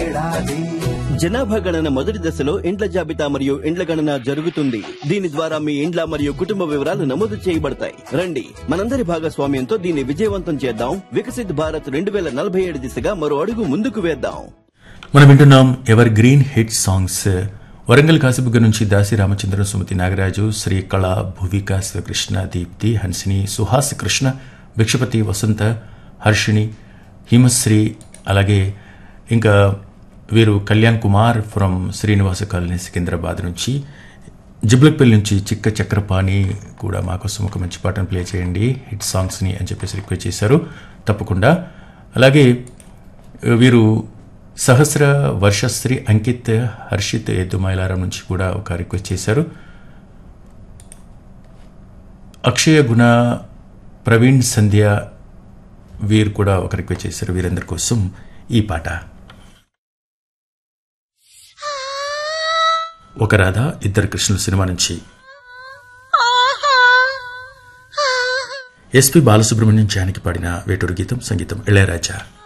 ఏడాది జనాభా గణన మొదటి దశలో ఇండ్ల జాబితా మరియు ఇండ్ల గణన జరుగుతుంది దీని ద్వారా మీ ఇండ్ల మరియు కుటుంబ వివరాలు నమోదు చేయబడతాయి రండి మనందరి భాగస్వామ్యంతో దీన్ని విజయవంతం చేద్దాం వికసిత్ భారత్ రెండు వేల నలభై ఏడు దిశగా మరో అడుగు ముందుకు వేద్దాం మనం వింటున్నాం evergreen hit songs Warangal Kasibugga నుంచి దాసి రామచంద్ర సుమతి నాగరాజు శ్రీ కళ భువిక శివకృష్ణ దీప్తి హన్సిని సుహాస్ కృష్ణ భిక్షపతి వసంత హర్షిణి హిమశ్రీ అలాగే ఇంకా వీరు కళ్యాణ్ కుమార్ ఫ్రమ్ శ్రీనివాస కాలనీ సికింద్రాబాద్ నుంచి జిబ్లక్పల్లి నుంచి చిక్క చక్రపాణి కూడా మాకోసం ఒక మంచి పాటను ప్లే చేయండి హిట్ సాంగ్స్ని అని చెప్పేసి రిక్వెస్ట్ చేశారు తప్పకుండా అలాగే వీరు సహస్ర వర్షశ్రీ అంకిత్ హర్షిత్ ఎద్దుమైలారం నుంచి కూడా ఒక రిక్వెస్ట్ చేశారు అక్షయ గుణ ప్రవీణ్ సంధ్య వీరు కూడా ఒక రిక్వెస్ట్ చేశారు వీరందరి కోసం ఈ పాట ఒక రాధ ఇద్దరు కృష్ణుల సినిమా నుంచి ఎస్పి బాలసుబ్రహ్మణ్యం జానికి పాడిన వేటూరు గీతం సంగీతం ఇళయరాజా